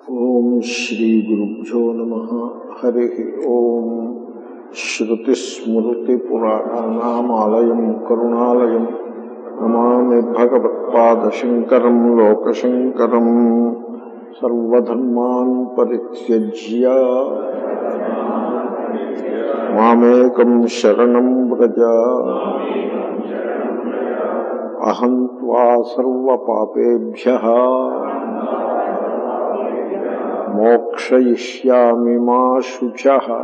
ఓం శ్రీ గురుభ్యో నమ హరి ఓం శ్రుతిస్మృతిపురాణానామాలయం కరుణాలయం నమామి భగవత్పాదశంకరం లోకశంకరం సర్వధర్మాన్ పరిత్యజ్య మామేకం శరణం వ్రజ అహం త్వా సర్వపాపేభ్య మోక్షయిష్యామి మా శుచ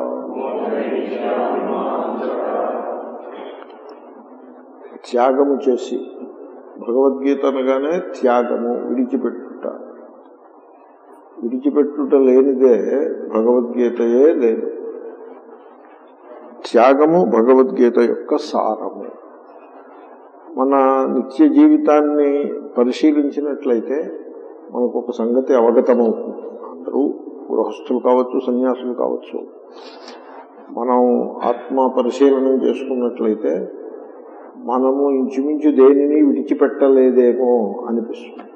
త్యాగము చేసి భగవద్గీత అనగానే త్యాగము విడిచిపెట్టుట విడిచిపెట్టుట లేనిదే భగవద్గీతయే లేదు త్యాగము భగవద్గీత యొక్క సారము మన నిత్య జీవితాన్ని పరిశీలించినట్లయితే మనకు ఒక సంగతి అవగతమవుతుంది అందరూ గృహస్థులు కావచ్చు సన్యాసులు కావచ్చు మనం ఆత్మ పరిశీలన చేసుకున్నట్లయితే మనము ఇంచుమించు దేనిని విడిచిపెట్టలేదేమో అనిపిస్తుంది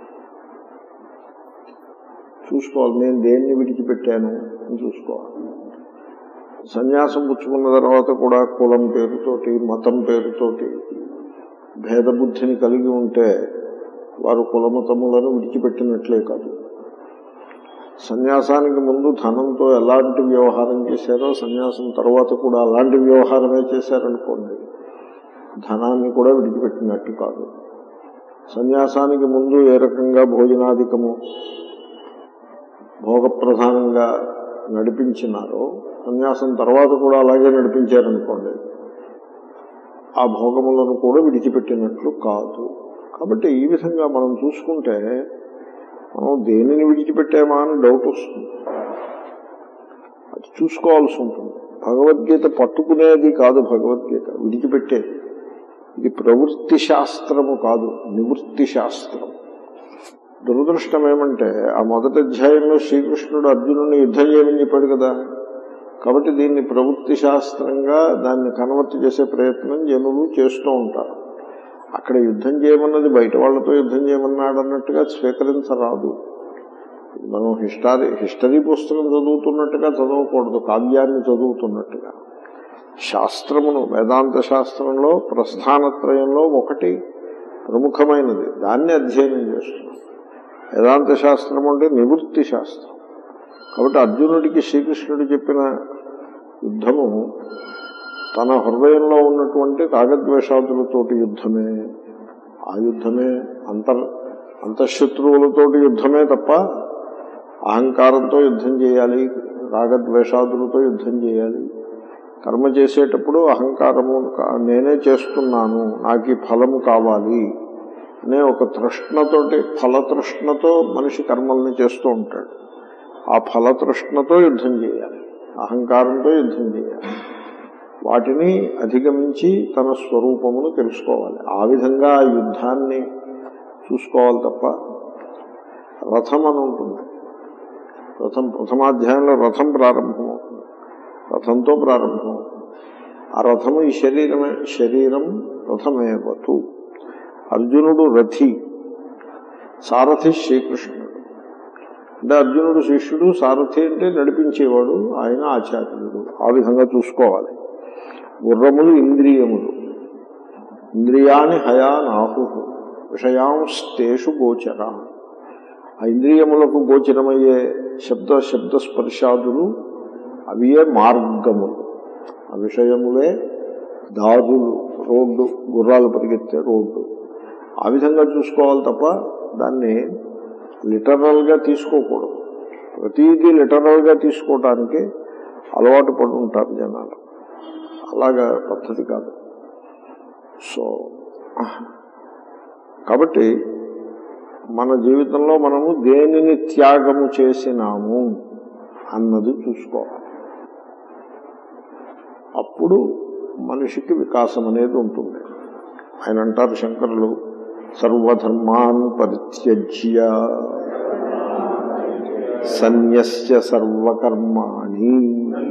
చూసుకోవాలి నేను దేన్ని విడిచిపెట్టాను అని చూసుకోవాలి సన్యాసం పుచ్చుకున్న తర్వాత కూడా కులం పేరుతోటి మతం పేరుతోటి భేదబుద్ధిని కలిగి ఉంటే వారు కులమతములను విడిచిపెట్టినట్లే కాదు సన్యాసానికి ముందు ధనంతో ఎలాంటి వ్యవహారం చేశారో సన్యాసం తర్వాత కూడా అలాంటి వ్యవహారమే చేశారనుకోండి ధనాన్ని కూడా విడిచిపెట్టినట్టు కాదు సన్యాసానికి ముందు ఏ రకంగా భోజనాధికము భోగప్రధానంగా నడిపించినారో సన్యాసం తర్వాత కూడా అలాగే నడిపించారనుకోండి ఆ భోగములను కూడా విడిచిపెట్టినట్లు కాదు కాబట్టి ఈ విధంగా మనం చూసుకుంటే మనం దేనిని విడిచిపెట్టామా అని డౌట్ వస్తుంది అది చూసుకోవాల్సి ఉంటుంది భగవద్గీత పట్టుకునేది కాదు భగవద్గీత విడిచిపెట్టేది ఇది ప్రవృత్తి శాస్త్రము కాదు నివృత్తి శాస్త్రం దురదృష్టం ఏమంటే ఆ మొదటి అధ్యాయంలో శ్రీకృష్ణుడు అర్జునుడిని యుద్ధం చేయమని చెప్పాడు కదా కాబట్టి దీన్ని ప్రవృత్తి శాస్త్రంగా దాన్ని కన్వర్ట్ చేసే ప్రయత్నం జనులు చేస్తూ ఉంటారు అక్కడ యుద్ధం చేయమన్నది బయట వాళ్ళతో యుద్ధం చేయమన్నాడు అన్నట్టుగా స్వీకరించరాదు మనం హిస్టరీ హిస్టరీ పుస్తకం చదువుతున్నట్టుగా చదవకూడదు కావ్యాన్ని చదువుతున్నట్టుగా శాస్త్రమును వేదాంత శాస్త్రంలో ప్రస్థానత్రయంలో ఒకటి ప్రముఖమైనది దాన్ని అధ్యయనం చేస్తున్నాం వేదాంత శాస్త్రం అంటే నివృత్తి శాస్త్రం కాబట్టి అర్జునుడికి శ్రీకృష్ణుడు చెప్పిన యుద్ధము తన హృదయంలో ఉన్నటువంటి రాగద్వేషాదులతోటి యుద్ధమే ఆ యుద్ధమే అంతర్ అంతఃశత్రువులతోటి యుద్ధమే తప్ప అహంకారంతో యుద్ధం చేయాలి రాగద్వేషాదులతో యుద్ధం చేయాలి కర్మ చేసేటప్పుడు అహంకారము నేనే చేస్తున్నాను నాకు ఈ ఫలము కావాలి అనే ఒక తృష్ణతోటి ఫలతృష్ణతో మనిషి కర్మల్ని చేస్తూ ఉంటాడు ఆ ఫలతృష్ణతో యుద్ధం చేయాలి అహంకారంతో యుద్ధం చేయాలి వాటిని అధిగమించి తన స్వరూపమును తెలుసుకోవాలి ఆ విధంగా ఆ యుద్ధాన్ని చూసుకోవాలి తప్ప రథం అని ఉంటుంది రథం ప్రథమాధ్యాయంలో రథం ప్రారంభమవుతుంది రథంతో ప్రారంభమవుతుంది ఆ రథము ఈ శరీరమే శరీరం రథమేవతు అర్జునుడు రథి సారథి శ్రీకృష్ణుడు అంటే అర్జునుడు శిష్యుడు సారథి అంటే నడిపించేవాడు ఆయన ఆచార్యుడు ఆ విధంగా చూసుకోవాలి గుర్రములు ఇంద్రియములు ఇంద్రియాని హయానాహు విషయాంస్తేషు గోచరా ఆ ఇంద్రియములకు గోచరమయ్యే శబ్ద శబ్ద స్పర్శాదులు అవియే మార్గములు ఆ విషయములే దారులు రోడ్డు గుర్రాలు పరిగెత్తే రోడ్డు ఆ విధంగా చూసుకోవాలి తప్ప దాన్ని లిటరల్గా తీసుకోకూడదు ప్రతిదీ లిటరల్గా తీసుకోవటానికి అలవాటు పడి ఉంటారు జనాలు అలాగా పద్ధతి కాదు సో కాబట్టి మన జీవితంలో మనము దేనిని త్యాగము చేసినాము అన్నది చూసుకోవాలి అప్పుడు మనిషికి వికాసం అనేది ఉంటుంది ఆయన అంటారు శంకరులు సర్వధర్మాన్ పరిత్యజ్య సన్యస్య సర్వకర్మాణి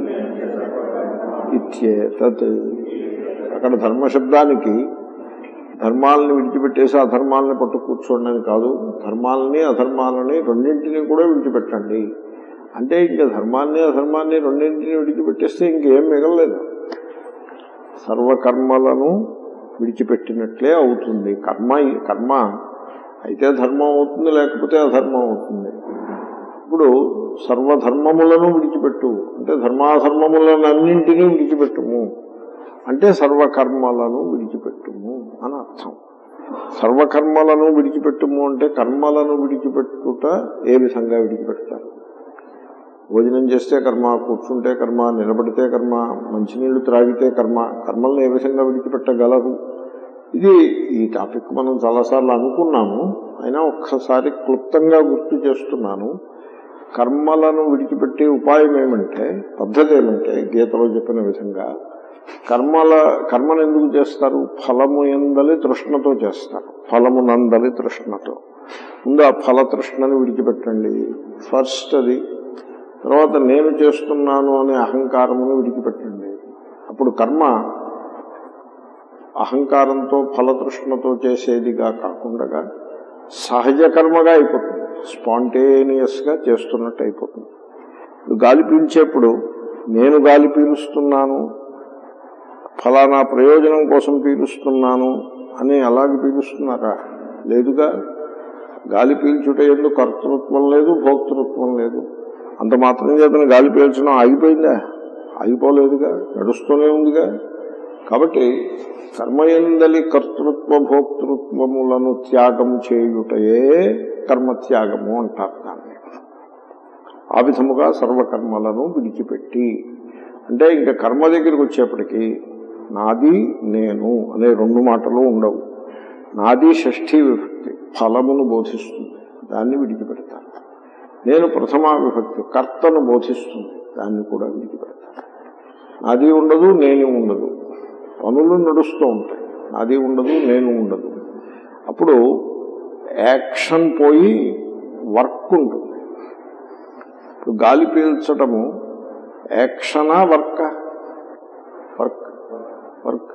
ఇత్యేతత్ అక్కడ ధర్మశబ్దానికి ధర్మాలని విడిచిపెట్టేసి అధర్మాలని పట్టు కూర్చోండి అని కాదు ధర్మాలని అధర్మాలని రెండింటినీ కూడా విడిచిపెట్టండి అంటే ఇంకా ధర్మాన్ని అధర్మాన్ని రెండింటిని విడిచిపెట్టేస్తే ఇంకేం మిగలలేదు సర్వకర్మలను విడిచిపెట్టినట్లే అవుతుంది కర్మ కర్మ అయితే ధర్మం అవుతుంది లేకపోతే అధర్మం అవుతుంది ఇప్పుడు సర్వధర్మములను విడిచిపెట్టు అంటే ధర్మాధర్మములను అన్నింటినీ విడిచిపెట్టుము అంటే సర్వకర్మలను విడిచిపెట్టుము అని అర్థం సర్వకర్మలను విడిచిపెట్టుము అంటే కర్మలను విడిచిపెట్టుట ఏ విధంగా విడిచిపెడతారు భోజనం చేస్తే కర్మ కూర్చుంటే కర్మ నిలబడితే కర్మ మంచినీళ్లు త్రాగితే కర్మ కర్మలను ఏ విధంగా విడిచిపెట్టగలరు ఇది ఈ టాపిక్ మనం చాలాసార్లు అనుకున్నాము అయినా ఒక్కసారి క్లుప్తంగా గుర్తు చేస్తున్నాను కర్మలను విడిచిపెట్టే ఉపాయం ఏమంటే పద్ధతి ఏమంటే గీతలో చెప్పిన విధంగా కర్మల కర్మను ఎందుకు చేస్తారు ఫలము ఎందలి తృష్ణతో చేస్తారు ఫలము నందలి తృష్ణతో ముందు ఆ ఫల తృష్ణని విడిచిపెట్టండి ఫస్ట్ అది తర్వాత నేను చేస్తున్నాను అనే అహంకారమును విడిచిపెట్టండి అప్పుడు కర్మ అహంకారంతో ఫలతృష్ణతో చేసేదిగా కాకుండా సహజ కర్మగా అయిపోతుంది స్పాంటేనియస్గా చేస్తున్నట్టు అయిపోతుంది ఇప్పుడు గాలి పీల్చేప్పుడు నేను గాలి పీలుస్తున్నాను ఫలానా ప్రయోజనం కోసం పీలుస్తున్నాను అని అలాగే పీలుస్తున్నారా లేదుగా గాలి పీల్చుట ఎందుకు కర్తృత్వం లేదు భోక్తృత్వం లేదు అంత మాత్రం చేతన గాలి పీల్చడం ఆగిపోయిందా ఆగిపోలేదుగా నడుస్తూనే ఉందిగా కాబట్టి కర్మయందలి కర్తృత్వ భోక్తృత్వములను త్యాగం చేయుటయే కర్మత్యాగము అంటారు దాన్ని ఆ విధముగా సర్వకర్మలను విడిచిపెట్టి అంటే ఇంకా కర్మ దగ్గరికి వచ్చేప్పటికీ నాది నేను అనే రెండు మాటలు ఉండవు నాది షష్ఠీ విభక్తి ఫలమును బోధిస్తుంది దాన్ని విడిచిపెడతాను నేను ప్రథమా విభక్తి కర్తను బోధిస్తుంది దాన్ని కూడా విడిచిపెడతాను నాది ఉండదు నేను ఉండదు పనులు నడుస్తూ ఉంటాయి నాది ఉండదు నేను ఉండదు అప్పుడు యాక్షన్ పోయి వర్క్ ఉంటుంది ఇప్పుడు గాలి పీల్చటము యాక్షనా వర్క్ వర్క్ వర్క్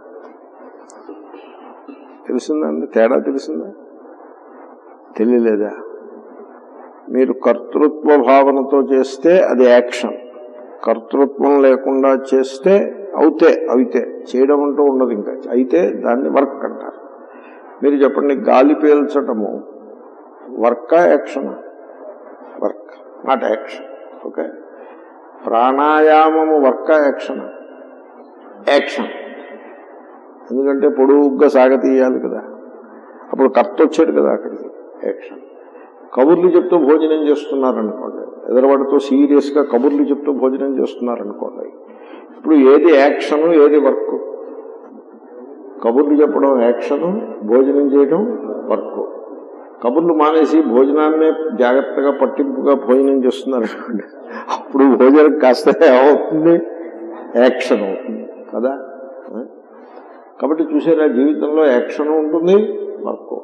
తెలిసిందండి తేడా తెలిసిందా తెలియలేదా మీరు కర్తృత్వ భావనతో చేస్తే అది యాక్షన్ కర్తృత్వం లేకుండా చేస్తే అవుతే అయితే చేయడం అంటూ ఉండదు ఇంకా అయితే దాన్ని వర్క్ అంటారు మీరు చెప్పండి గాలి పీల్చటము వర్కా action work not action okay ప్రాణాయామము వర్కా యాక్షన్ యాక్షన్ ఎందుకంటే పొడుగ్గా సాగతీయాలి కదా అప్పుడు కర్త వచ్చాడు కదా అక్కడికి యాక్షన్ కబుర్లు చెప్తూ భోజనం చేస్తున్నారనుకోండి ఎదరవాడితో సీరియస్గా కబుర్లు చెప్తూ భోజనం చేస్తున్నారనుకోండి ఇప్పుడు ఏది యాక్షను ఏది వర్క్ కబుర్లు చెప్పడం యాక్షను భోజనం చేయడం వర్క్ కబుర్లు మానేసి భోజనాన్నే జాగ్రత్తగా పట్టింపుగా భోజనం చేస్తున్నారు అనుకోండి అప్పుడు భోజనం కాస్త ఏమవుతుంది యాక్షన్ అవుతుంది కదా కాబట్టి చూసారా జీవితంలో యాక్షన్ ఉంటుంది వర్క్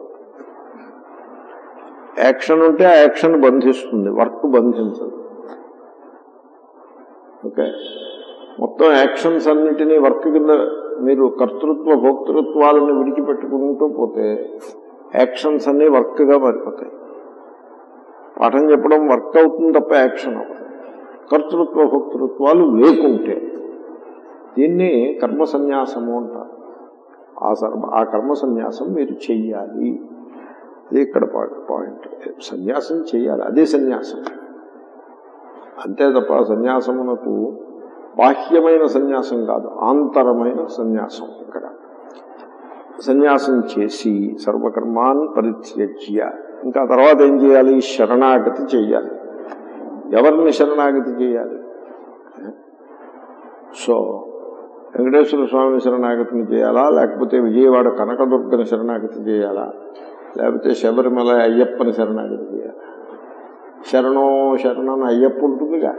యాక్షన్ ఉంటే ఆ యాక్షన్ బంధిస్తుంది వర్క్ బంధించదు ఓకే మొత్తం యాక్షన్స్ అన్నిటినీ వర్క్ కింద మీరు కర్తృత్వ భోక్తృత్వాలను విడిచిపెట్టుకుంటూ పోతే యాక్షన్స్ అన్నీ వర్క్గా మారిపోతాయి పాఠం చెప్పడం వర్క్ అవుతుంది తప్ప యాక్షన్ అవుతుంది కర్తృత్వ భోక్తృత్వాలు లేకుంటే దీన్ని కర్మ సన్యాసము అంటారు ఆ సర్వ ఆ కర్మ సన్యాసం మీరు చెయ్యాలి అది ఇక్కడ పాయింట్ సన్యాసం చేయాలి అదే సన్యాసం అంతే తప్ప సన్యాసమునకు బాహ్యమైన సన్యాసం కాదు ఆంతరమైన సన్యాసం ఇక్కడ సన్యాసం చేసి సర్వకర్మాన్ పరిత్యజ్య ఇంకా తర్వాత ఏం చేయాలి శరణాగతి చేయాలి ఎవరిని శరణాగతి చేయాలి సో వెంకటేశ్వర స్వామి శరణాగతిని చేయాలా లేకపోతే విజయవాడ కనకదుర్గని శరణాగతి చేయాలా లేకపోతే శబరిమల అయ్యప్పని శరణాగతి చేయాలా శరణో శరణం అయ్యప్ప ఉంటుందిగా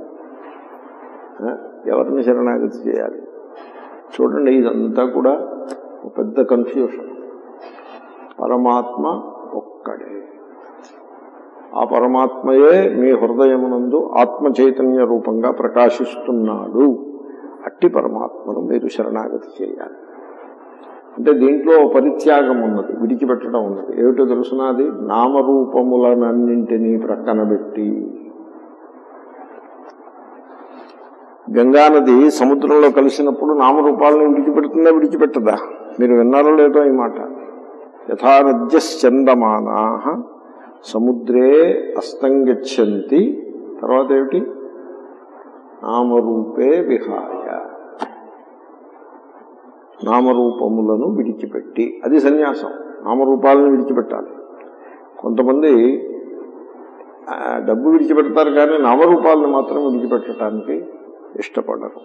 ఎవరిని శరణాగతి చేయాలి చూడండి ఇదంతా కూడా ఒక పెద్ద కన్ఫ్యూషన్ పరమాత్మ ఒక్కడే ఆ పరమాత్మయే మీ హృదయమునందు ఆత్మ చైతన్య రూపంగా ప్రకాశిస్తున్నాడు అట్టి పరమాత్మను మీరు శరణాగతి చేయాలి అంటే దీంట్లో పరిత్యాగం ఉన్నది విడిచిపెట్టడం ఉన్నది ఏమిటో తెలుసున్నది నామరూపములనన్నింటినీ ప్రక్కన పెట్టి గంగానది సముద్రంలో కలిసినప్పుడు నామరూపాలను విడిచిపెడుతుందా విడిచిపెట్టదా మీరు విన్నారో లేదో ఈ మాట యథానద్యశ్చందమానా సముద్రే అస్తంగచ్చంతి తర్వాత ఏమిటి నామరూపే విహాయ నామరూపములను విడిచిపెట్టి అది సన్యాసం నామరూపాలను విడిచిపెట్టాలి కొంతమంది ఆ, డబ్బు విడిచిపెడతారు కానీ నామరూపాలను మాత్రం విడిచిపెట్టడానికి ఇష్టపడరు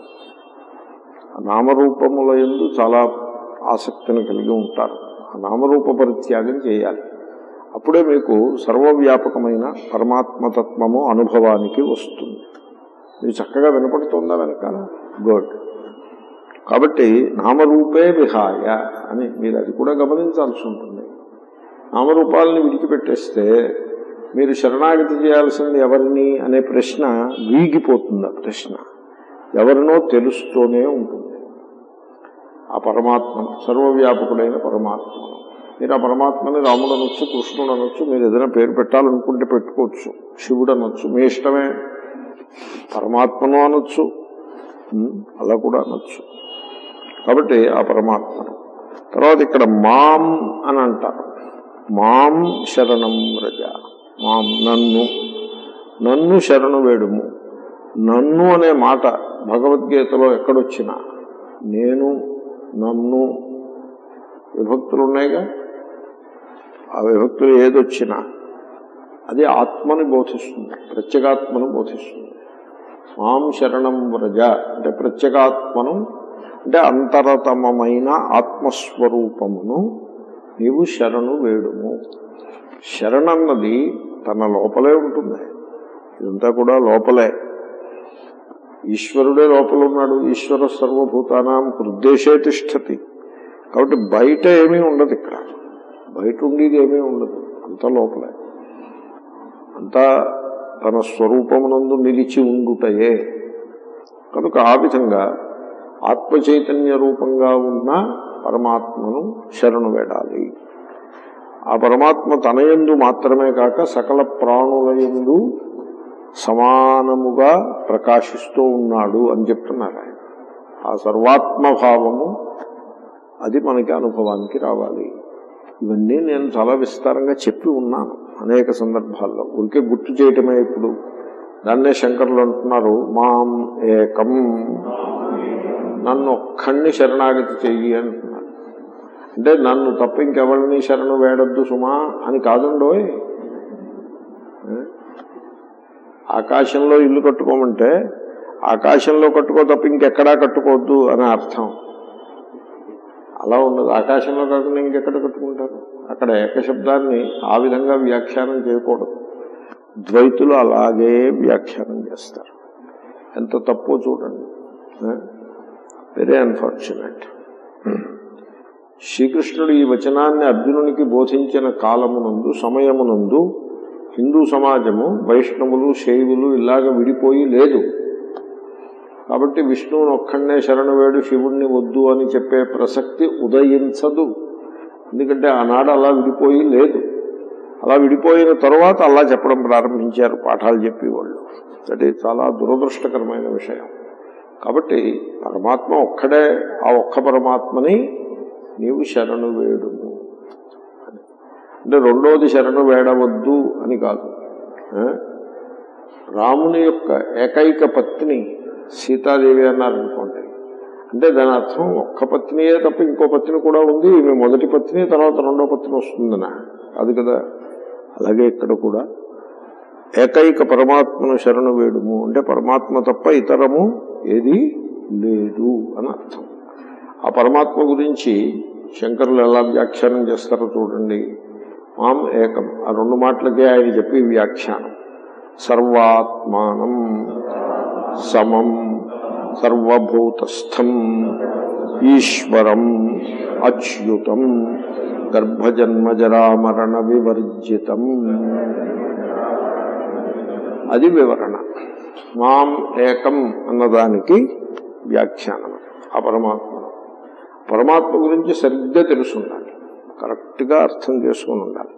ఆ నామరూపముల ఎందు చాలా ఆసక్తిని కలిగి ఉంటారు ఆ నామరూప పరిత్యాగం చేయాలి అప్పుడే మీకు సర్వవ్యాపకమైన పరమాత్మతత్వము అనుభవానికి వస్తుంది మీరు చక్కగా వినపడుతుందా వెనకాల గుడ్ కాబట్టి నామరూపే విహాయ అని మీరు అది కూడా గమనించాల్సి ఉంటుంది నామరూపాలని విడిచిపెట్టేస్తే మీరు శరణాగతి చేయాల్సింది ఎవరిని అనే ప్రశ్న వీగిపోతుంది ఆ ప్రశ్న ఎవరినో తెలుస్తూనే ఉంటుంది ఆ పరమాత్మ సర్వవ్యాపకుడైన పరమాత్మను మీరు ఆ పరమాత్మని రాముడు అనొచ్చు కృష్ణుడు అనొచ్చు మీరు ఏదైనా పేరు పెట్టాలనుకుంటే పెట్టుకోవచ్చు శివుడు అనొచ్చు మీ ఇష్టమే పరమాత్మను అనొచ్చు ఉమ్, అలా కూడా అనొచ్చు కాబట్టి ఆ పరమాత్మను తర్వాత ఇక్కడ మాం అని అంటారు మాం శరణం రజ మాం నన్ను నన్ను శరణు వేడుము నన్ను అనే మాట భగవద్గీతలో ఎక్కడొచ్చినా నేను నన్ను విభక్తులు ఉన్నాయిగా ఆ విభక్తులు ఏదొచ్చినా అది ఆత్మని బోధిస్తుంది ప్రత్యేగాత్మను బోధిస్తుంది మాం శరణం వ్రజ అంటే ప్రత్యేగాత్మను అంటే అంతరతమమైన ఆత్మస్వరూపమును నీవు శరణు వేడుము శరణన్నది తన లోపలే ఉంటుంది ఇదంతా కూడా లోపలే ఈశ్వరుడే లోపల ఉన్నాడు ఈశ్వర సర్వభూతానాం హృద్దేశే తిష్టతి కాబట్టి బయట ఏమీ ఉండదు ఇక్కడ బయట ఉండేది ఏమీ ఉండదు అంత లోపలే అంతా తన స్వరూపమునందు నిలిచి ఉండుటయే కనుక ఆ విధంగా ఆత్మ చైతన్య రూపంగా ఉన్న పరమాత్మను శరణు వేడాలి ఆ పరమాత్మ తన యందు మాత్రమే కాక సకల ప్రాణుల యందు సమానముగా ప్రకాశిస్తూ ఉన్నాడు అని చెప్తున్నారు ఆయన ఆ సర్వాత్మభావము అది మనకి అనుభవానికి రావాలి ఇవన్నీ నేను చాలా విస్తారంగా చెప్పి ఉన్నాను అనేక సందర్భాల్లో ఊరికే గుర్తు చేయటమే ఇప్పుడు దాన్నే శంకర్లు అంటున్నారు మాం ఏకం నన్ను ఒక్కడిని శరణాగతి చెయ్యి అంటున్నారు అంటే నన్ను తప్ప ఇంకెవరిని శరణు వేడద్దు సుమా అని కాదండోయ్ ఏ? ఆకాశంలో ఇల్లు కట్టుకోమంటే ఆకాశంలో కట్టుకో తప్ప ఇంకెక్కడా కట్టుకోవద్దు అనే అర్థం అలా ఉండదు ఆకాశంలో కాకుండా ఇంకెక్కడ కట్టుకుంటారు అక్కడ ఏకశబ్దాన్ని ఆ విధంగా వ్యాఖ్యానం చేయకూడదు ద్వైతులు అలాగే వ్యాఖ్యానం చేస్తారు ఎంత తప్పో చూడండి వెరీ అన్ఫార్చునేట్ శ్రీకృష్ణుడు ఈ వచనాన్ని అర్జునునికి బోధించిన కాలమునందు సమయమునందు హిందూ సమాజము వైష్ణవులు శైవులు ఇలాగ విడిపోయి లేదు కాబట్టి విష్ణువుని ఒక్కడనే శరణు వేడు శివుణ్ణి వద్దు అని చెప్పే ప్రసక్తి ఉదయించదు ఎందుకంటే ఆనాడు అలా విడిపోయి లేదు అలా విడిపోయిన తర్వాత అలా చెప్పడం ప్రారంభించారు పాఠాలు చెప్పేవాళ్ళు అది చాలా దురదృష్టకరమైన విషయం కాబట్టి పరమాత్మ ఒక్కడే ఆ ఒక్క పరమాత్మని నీవు శరణు వేడుము అని. అంటే రెండోది శరణు వేడవద్దు అని కాదు ఆ? రాముని యొక్క ఏకైక పత్ని సీతాదేవి అన్నారనుకోండి అంటే దాని అర్థం ఒక్క పత్నియే తప్ప ఇంకో పత్ని కూడా ఉంది ఈమె మొదటి పత్ని తర్వాత రెండో పత్ని వస్తుందనా అది కదా అలాగే ఇక్కడ కూడా ఏకైక పరమాత్మను శరణు వేడుము అంటే పరమాత్మ తప్ప ఇతరము ఏది లేదు అని అర్థం ఆ పరమాత్మ గురించి శంకరులు ఎలా వ్యాఖ్యానం చేస్తారో చూడండి మాం ఏకం ఆ రెండు మాటలకే ఆయన చెప్పి వ్యాఖ్యానం సర్వాత్మానం సమం సర్వభూతస్థం ఈశ్వరం అచ్యుతం గర్భజన్మజరామరణ వివర్జితం అది వివరణ మాం ఏకం అన్నదానికి వ్యాఖ్యానం ఆ పరమాత్మ పరమాత్మ గురించి సరిగ్గా తెలుసు ఉండాలి కరెక్ట్గా అర్థం చేసుకుని ఉండాలి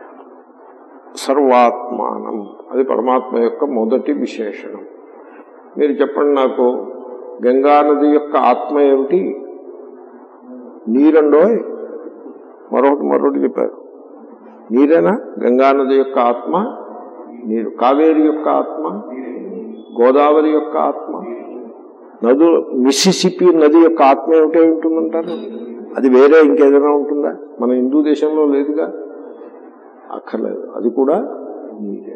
సర్వాత్మానం అది పరమాత్మ యొక్క మొదటి విశేషణం మీరు చెప్పండి నాకు గంగానది యొక్క ఆత్మ ఏమిటి నీరండోయ్ మరొకటి మరొకటి చెప్పారు నీరేనా గంగానది యొక్క ఆత్మ నీరు కావేరి యొక్క ఆత్మ గోదావరి యొక్క ఆత్మ నదు మిసిసిపి నది యొక్క ఆత్మ ఏమిటే ఉంటుందంటారు అది వేరే ఇంకేదైనా ఉంటుందా మన హిందూ దేశంలో లేదుగా అక్కర్లేదు అది కూడా నీరే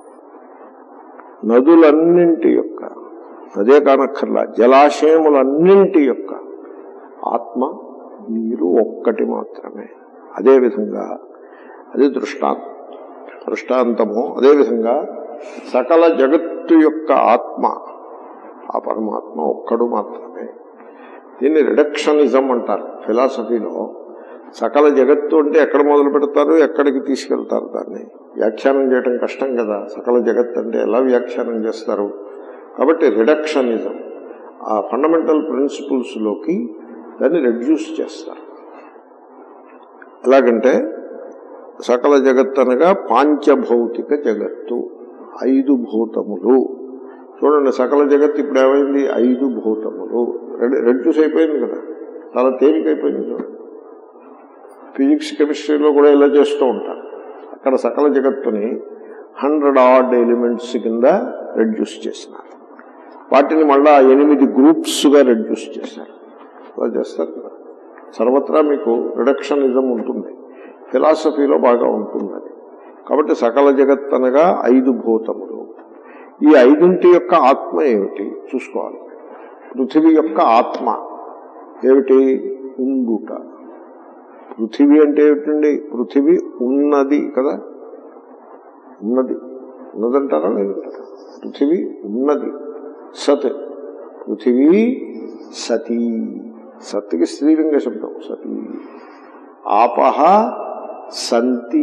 నదులన్నింటి యొక్క నదే కానక్కర్లా జలాశయములన్నింటి యొక్క ఆత్మ నీరు ఒక్కటి మాత్రమే అదేవిధంగా అది దృష్టాంతం దృష్టాంతము అదేవిధంగా సకల జగత్తు యొక్క ఆత్మ ఆ పరమాత్మ ఒక్కడు మాత్రమే దీన్ని రిడక్షనిజం అంటారు ఫిలాసఫీలో సకల జగత్తు అంటే ఎక్కడ మొదలు పెడతారు ఎక్కడికి తీసుకెళ్తారు దాన్ని వ్యాఖ్యానం చేయడం కష్టం కదా సకల జగత్ అంటే ఎలా వ్యాఖ్యానం చేస్తారు కాబట్టి రిడక్షనిజం ఆ ఫండమెంటల్ ప్రిన్సిపుల్స్లోకి దాన్ని రెడ్యూస్ చేస్తారు ఎలాగంటే సకల జగత్ అనగా పాంచభౌతిక జగత్తు ఐదు భూతములు చూడండి సకల జగత్ ఇప్పుడు ఏమైంది ఐదు భూతములు రెడ్- రెడ్యూస్ అయిపోయింది కదా చాలా తేలికైపోయింది చూడండి ఫిజిక్స్ కెమిస్ట్రీలో కూడా ఇలా చేస్తూ ఉంటారు అక్కడ సకల జగత్తుని హండ్రెడ్ ఆడ్ ఎలిమెంట్స్ కింద రెడ్యూస్ చేసినారు వాటిని మళ్ళా ఎనిమిది గ్రూప్స్గా రెడ్యూస్ చేశారు అలా చేస్తారు కదా సర్వత్రా మీకు రిడక్షనిజం ఉంటుంది ఫిలాసఫీలో బాగా ఉంటుంది అది కాబట్టి సకల జగత్ అనగా ఐదు భూతములు ఈ ఐదింటి యొక్క ఆత్మ ఏమిటి చూసుకోవాలి పృథివీ యొక్క ఆత్మ ఏమిటి ఉండుట పృథివీ అంటే ఏమిటండి పృథివీ ఉన్నది కదా ఉన్నది ఉన్నదంటారా లేదంటారా పృథివీ ఉన్నది సత్ పృథివీ సతీ సత్కి స్త్రీలింగ శబ్దం సతీ ఆపహ సంతి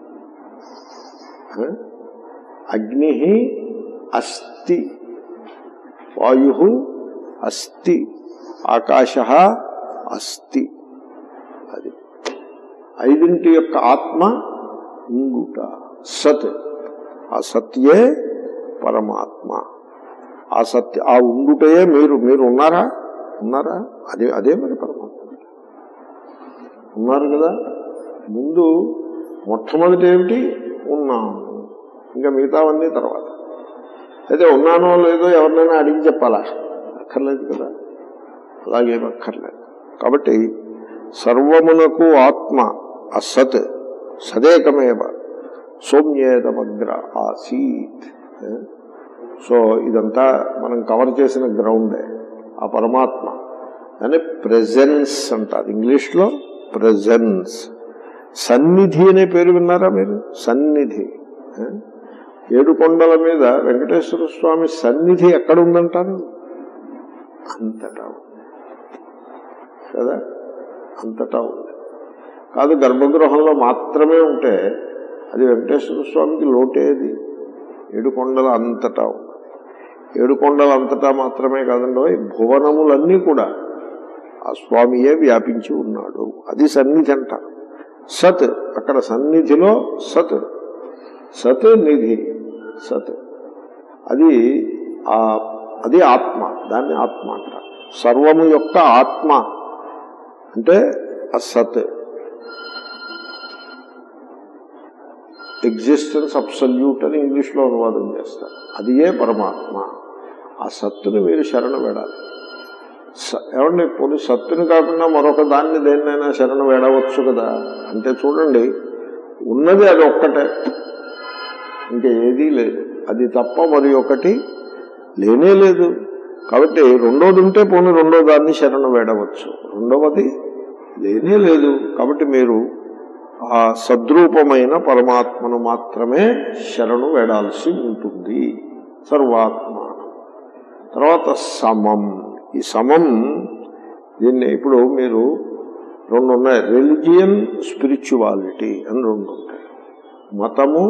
హ? అగ్ని అస్తి వాయు అస్తి ఆకాశ అస్తి అది ఐదింటి యొక్క ఆత్మ ఉండుట సత్ ఆ సత్యే పరమాత్మ ఆ సత్య ఆ ఉండుటయే మీరు మీరు ఉన్నారా ఉన్నారా అదే అదే మరి పరమాత్మ ఉన్నారు కదా ముందు మొట్టమొదటి ఏమిటి ఉన్నాను ఇంకా మిగతావన్నీ తర్వాత అయితే ఉన్నానో లేదో ఎవరినైనా అడిగి చెప్పాలా అక్కర్లేదు కదా అలాగేం అక్కర్లేదు కాబట్టి సర్వమునకు ఆత్మ అసత్ సదేకమేవ సౌమ్యేదమగ్ర ఆసీత్ సో ఇదంతా మనం కవర్ చేసిన గ్రౌండే ఆ పరమాత్మ అని ప్రెజెన్స్ అంటారు ఇంగ్లీష్లో ప్రెజెన్స్ సన్నిధి అనే పేరు విన్నారా మీరు సన్నిధి ఆ? ఏడు కొండల మీద వెంకటేశ్వర స్వామి సన్నిధి ఎక్కడ ఉందంటారు అంతటా ఉంది. కదా అంతటా ఉంది కాదు గర్భగృహంలో మాత్రమే ఉంటే అది వెంకటేశ్వర స్వామికి లోటేది ఏడు కొండల అంతటా ఉంది ఏడు కొండల అంతటా మాత్రమే కాదండి భువనములన్నీ కూడా ఆ స్వామియే వ్యాపించి ఉన్నాడు అది సన్నిధి అంట సత్ అక్కడ సన్నిధిలో సత్ సత్ నిధి సత్ అది ఆ అది ఆత్మ దాన్ని ఆత్మ అంట సర్వము యొక్క ఆత్మ అంటే అసత్ ఎగ్జిస్టెన్స్ అబ్సల్యూట్ అని ఇంగ్లీష్లో అనువాదం చేస్తారు అది ఏ పరమాత్మ ఆ సత్తుని మీరు శరణ వేడాలి స- ఏమండి పోనీ సత్తుని కాకుండా మరొక దాన్ని దేన్నైనా శరణ వేడవచ్చు కదా అంటే చూడండి ఉన్నది అది ఒక్కటే ఇంకా ఏదీ లేదు అది తప్ప మరి ఒకటి లేనే లేదు కాబట్టి రెండోది ఉంటే పోనీ రెండో దాన్ని శరణ వేడవచ్చు రెండవది లేనే లేదు కాబట్టి మీరు ఆ సద్రూపమైన పరమాత్మను మాత్రమే శరణు వేడాల్సి ఉంటుంది సర్వాత్మ తర్వాత సమం ఈ సమం దీన్ని ఇప్పుడు మీరు రెండు ఉన్నాయి రిలిజియన్ స్పిరిచువాలిటీ అని రెండు ఉంటాయి మతము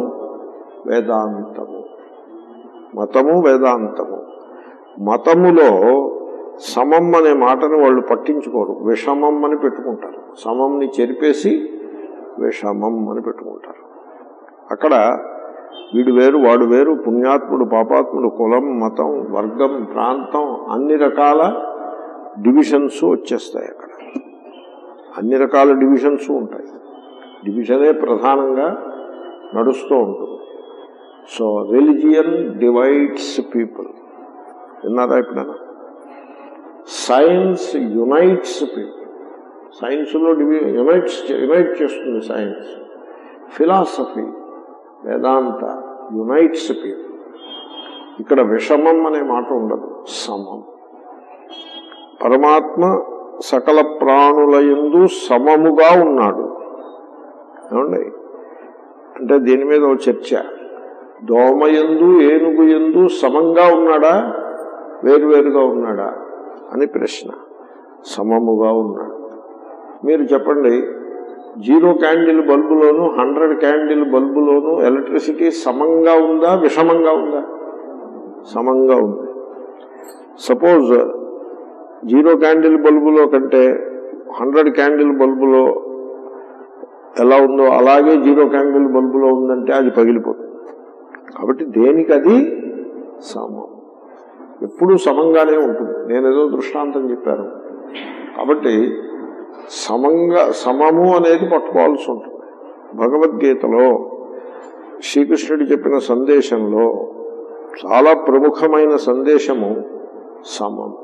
వేదాంతము మతము వేదాంతము మతములో సమం అనే మాటను వాళ్ళు పట్టించుకోరు విషమం అని పెట్టుకుంటారు సమంని చెరిపేసి విషమం అని పెట్టుకుంటారు అక్కడ వీడు వేరు వాడు వేరు పుణ్యాత్ముడు పాపాత్ముడు కులం మతం వర్గం ప్రాంతం అన్ని రకాల డివిజన్స్ వచ్చేస్తాయి అక్కడ అన్ని రకాల డివిజన్స్ ఉంటాయి డివిజనే ప్రధానంగా నడుస్తూ ఉంటుంది సో రిలిజియన్ డివైడ్స్ పీపుల్ విన్నారా ఎప్పుడైనా సైన్స్ యునైట్స్ పీపుల్ సైన్స్లో డివి యునైట్స్ యునైట్ చేస్తుంది science philosophy Vedanta unites people ఇక్కడ విషమం అనే మాట ఉండదు సమం పరమాత్మ సకల ప్రాణుల యందు సమముగా ఉన్నాడు ఏమండి అంటే దీని మీద ఒక చర్చ దోమయందు ఏనుగు ఎందు సమంగా ఉన్నాడా వేరువేరుగా ఉన్నాడా అని ప్రశ్న సమముగా ఉన్నాడు మీరు చెప్పండి జీరో క్యాండిల్ బల్బులోను హండ్రెడ్ క్యాండిల్ బల్బులోను ఎలక్ట్రిసిటీ సమంగా ఉందా విషమంగా ఉందా సమంగా ఉంది సపోజ్ జీరో క్యాండిల్ బల్బులో కంటే హండ్రెడ్ క్యాండిల్ బల్బులో ఎలా ఉందో అలాగే జీరో క్యాండిల్ బల్బులో ఉందంటే అది పగిలిపోతుంది కాబట్టి దేనికి అది సమం ఎప్పుడూ సమంగానే ఉంటుంది నేను ఏదో దృష్టాంతం చెప్పాను కాబట్టి సమంగా సమము అనేది పట్టుకోవాల్సి ఉంటుంది భగవద్గీతలో శ్రీకృష్ణుడు చెప్పిన సందేశంలో చాలా ప్రముఖమైన సందేశము సమం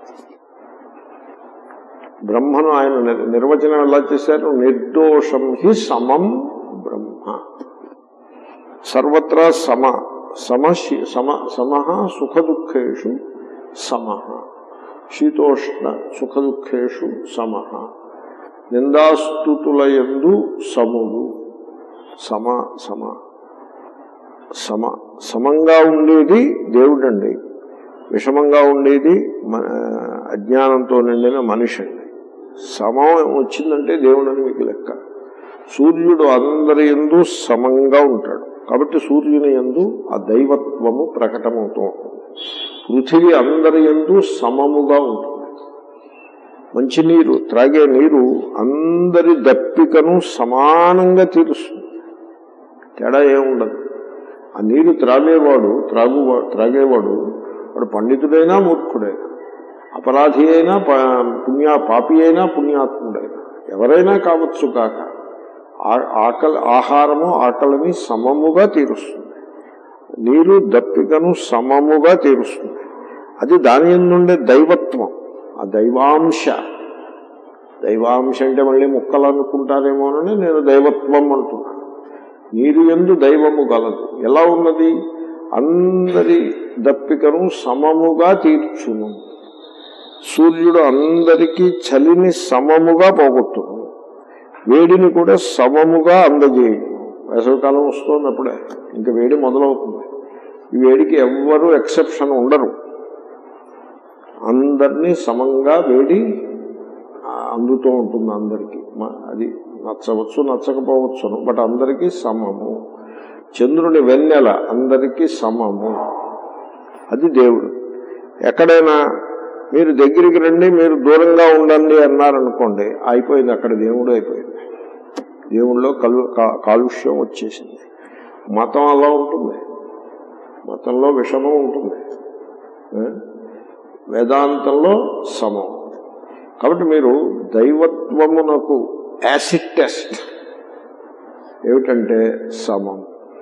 బ్రహ్మను ఆయన నిర్- నిర్వచనం ఎలా చేశారు నిర్దోషం హి సమం బ్రహ్మ సర్వత్రా సమ సమ శి- సమ సమః సుఖ దుఃఖేషు సమః శీతోష్ణ సుఖ దుఃఖేషు సమః నిందాస్తుతులయందు సముడు సమ సమ సమ సమంగా ఉండేది దేవుడండి విషమంగా ఉండేది మన అజ్ఞానంతో నిండిన మనిషి అండి సమం వచ్చిందంటే దేవుడని మీకు లెక్క సూర్యుడు అందరి ఎందు సమంగా ఉంటాడు కాబట్టి సూర్యుని ఎందు ఆ దైవత్వము ప్రకటమవుతూ ఉంటుంది పృథివీ అందరి ఎందు సమముగా ఉంటుంది మంచినీరు త్రాగే నీరు అందరి దప్పికను సమానంగా తీరుస్తుంది తేడా ఏముండదు ఆ నీరు త్రాగేవాడు త్రాగు త్రాగేవాడు వాడు పండితుడైనా మూర్ఖుడైనా అపరాధి అయినా ప- పుణ్య పాపి అయినా పుణ్యాత్ముడైనా ఎవరైనా కావచ్చు కాక ఆ- ఆకలి ఆహారము ఆకలిని సమముగా తీరుస్తుంది నీరు దప్పికను సమముగా తీరుస్తుంది అది దాని నుండే దైవత్వం ఆ దైవాంశ దైవాంశ అంటే మళ్ళీ ముక్కలు అనుకుంటారేమోనని నేను దైవత్వం అంటున్నాను నీరు ఎందు దైవము గలదు ఎలా ఉన్నది అందరి దప్పికను సమముగా తీర్చును సూర్యుడు అందరికీ చలిని సమముగా పోగొట్టును వేడిని కూడా సమముగా అందజేయును వేసవికాలం వస్తుంది అప్పుడే ఇంకా వేడి మొదలవుతుంది ఈ వేడికి ఎవ్వరూ ఎక్సెప్షన్ ఉండరు అందరినీ సమంగా వేడి ఆ, అందుతూ ఉంటుంది అందరికీ మ- అది నచ్చవచ్చు నచ్చకపోవచ్చును బట్ అందరికీ సమము చంద్రుని వెన్నెల అందరికీ సమము అది దేవుడు ఎక్కడైనా మీరు దగ్గరికి రండి మీరు దూరంగా ఉండండి అన్నారనుకోండి అయిపోయింది అక్కడ దేవుడు అయిపోయింది దేవుళ్ళలో కలు కా- కాలుష్యం వచ్చేసింది మతం అలా ఉంటుంది మతంలో విషమం ఉంటుంది ఏ? వేదాంతంలో సమం కాబట్టి మీరు దైవత్వమునకు యాసిడ్ టెస్ట్ ఏమిటంటే సమం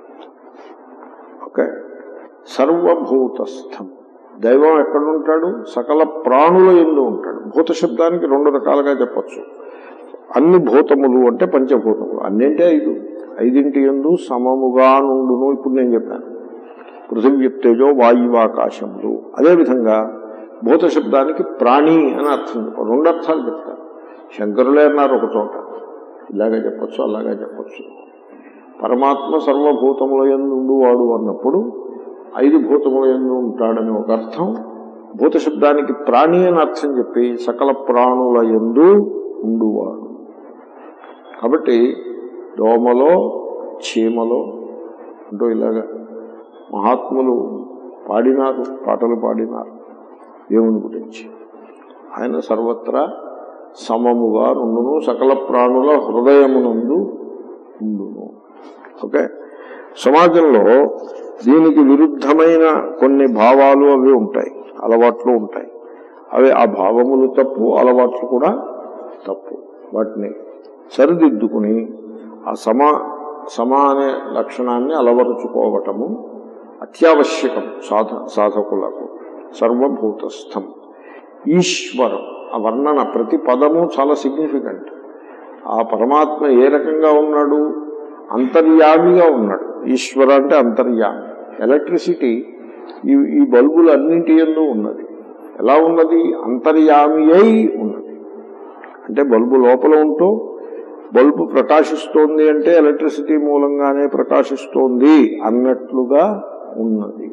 ఓకే సర్వభూతస్థం దైవం ఎక్కడ ఉంటాడు సకల ప్రాణుల ఎందు ఉంటాడు భూత శబ్దానికి రెండు రకాలుగా చెప్పచ్చు అన్ని భూతములు అంటే పంచభూతములు అన్నింటే ఐదు ఐదింటి ఎందు సమముగా నుండును ఇప్పుడు నేను చెప్పాను పృథివీ తేజో వాయువాకాశములు అదేవిధంగా భూత శబ్దానికి ప్రాణి అని అర్థం చెప్పారు రెండు అర్థాలు చెప్తారు శంకరులే అన్నారు ఒక చోట ఇలాగే చెప్పచ్చు అలాగే చెప్పచ్చు పరమాత్మ సర్వభూతముల ఎందు వాడు అన్నప్పుడు ఐదు భూతముల ఎందు ఉంటాడని ఒక అర్థం భూత శబ్దానికి ప్రాణి అని అర్థం చెప్పి సకల ప్రాణుల ఎందు ఉండువాడు కాబట్టి దోమలో చీమలో అంటూ ఇలాగా మహాత్ములు పాడినారు పాటలు పాడినారు దేవుని గురించి ఆయన సర్వత్రా సమముగా నుండును సకల ప్రాణుల హృదయమునందు ఉండును ఓకే సమాజంలో దీనికి విరుద్ధమైన కొన్ని భావాలు అవి ఉంటాయి అలవాట్లు ఉంటాయి అవి ఆ భావములు తప్పు అలవాట్లు కూడా తప్పు వాటిని సరిదిద్దుకుని ఆ సమ సమ అనే లక్షణాన్ని అలవరుచుకోవటము అత్యావశ్యకం సాధ సాధకులకు సర్వభూతస్థం ఈశ్వరం ఆ వర్ణన ప్రతి పదము చాలా సిగ్నిఫికెంట్ ఆ పరమాత్మ ఏ రకంగా ఉన్నాడు అంతర్యామిగా ఉన్నాడు ఈశ్వర అంటే అంతర్యామి ఎలక్ట్రిసిటీ ఈ ఈ బల్బులు అన్నింటి ఎందు ఉన్నది ఎలా ఉన్నది అంతర్యామి అయి ఉన్నది అంటే బల్బు లోపల ఉంటూ బల్బు ప్రకాశిస్తోంది అంటే ఎలక్ట్రిసిటీ మూలంగానే ప్రకాశిస్తోంది అన్నట్లుగా ఉన్నది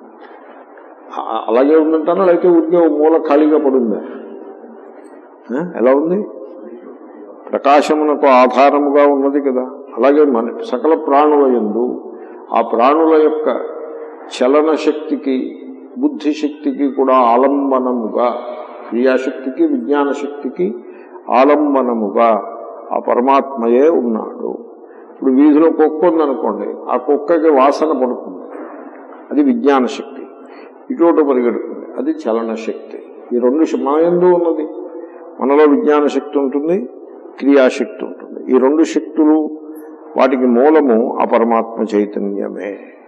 ఆ- అలాగే ఉందంటారా లేకపోతే ఊరికే ఓ మూల ఖాళీగా పడుందా ఆ? ఎలా ఉంది ప్రకాశమునకు ఆధారముగా ఉన్నది కదా అలాగే మన సకల ప్రాణుల యందు ఆ ప్రాణుల యొక్క చలన శక్తికి బుద్ధి శక్తికి కూడా ఆలంబనముగా క్రియాశక్తికి విజ్ఞాన శక్తికి ఆలంబనముగా ఆ పరమాత్మయే ఉన్నాడు ఇప్పుడు వీధిలో కుక్క ఉందనుకోండి ఆ కుక్కకి వాసన పడుతుంది అది విజ్ఞాన శక్తి ఇటువంటి పరిగెడుతుంది అది చలన శక్తి ఈ రెండు శ- మన యందు ఉన్నది మనలో విజ్ఞాన శక్తి ఉంటుంది క్రియాశక్తి ఉంటుంది ఈ రెండు శక్తులు వాటికి మూలము ఆ పరమాత్మ చైతన్యమే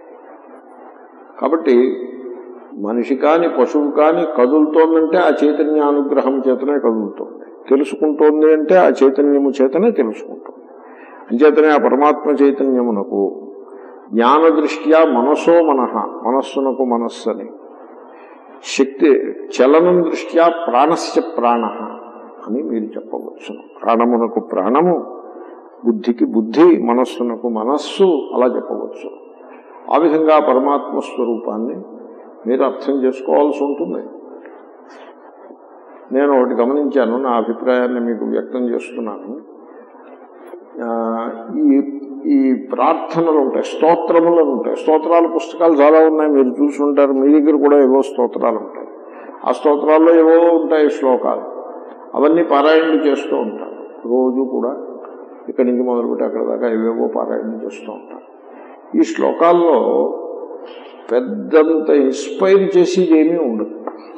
కాబట్టి మనిషి కాని పశువు కాని కదులుతోందంటే ఆ చైతన్యానుగ్రహం చేతనే కదులుతోంది తెలుసుకుంటోంది అంటే ఆ చైతన్యము చేతనే తెలుసుకుంటుంది అంచేతనే ఆ పరమాత్మ చైతన్యమునకు జ్ఞాన దృష్ట్యా మనసో మనః మనస్సునకు మనస్సని శక్తి చలనం దృష్ట్యా ప్రాణస్య ప్రాణ అని మీరు చెప్పవచ్చు ప్రాణమునకు ప్రాణము బుద్ధికి బుద్ధి మనస్సునకు మనస్సు అలా చెప్పవచ్చు ఆ విధంగా పరమాత్మ స్వరూపాన్ని మీరు అర్థం చేసుకోవాల్సి ఉంటుంది నేను ఒకటి గమనించాను నా అభిప్రాయాన్ని మీకు వ్యక్తం చేస్తున్నాను ఆ, ఈ ఈ ప్రార్థనలు ఉంటాయి స్తోత్రములు ఉంటాయి స్తోత్రాల పుస్తకాలు చాలా ఉన్నాయి మీరు చూసుంటారు మీ దగ్గర కూడా ఏవో స్తోత్రాలు ఉంటాయి ఆ స్తోత్రాల్లో ఏవో ఉంటాయి శ్లోకాలు అవన్నీ పారాయణలు చేస్తూ ఉంటారు రోజు కూడా ఇక్కడి నుంచి మొదలుపెట్టి అక్కడ దాకా ఏవేవో పారాయణలు చేస్తూ ఉంటారు ఈ శ్లోకాల్లో పెద్దంత ఇన్స్పైర్ చేసేది ఏమీ ఉండదు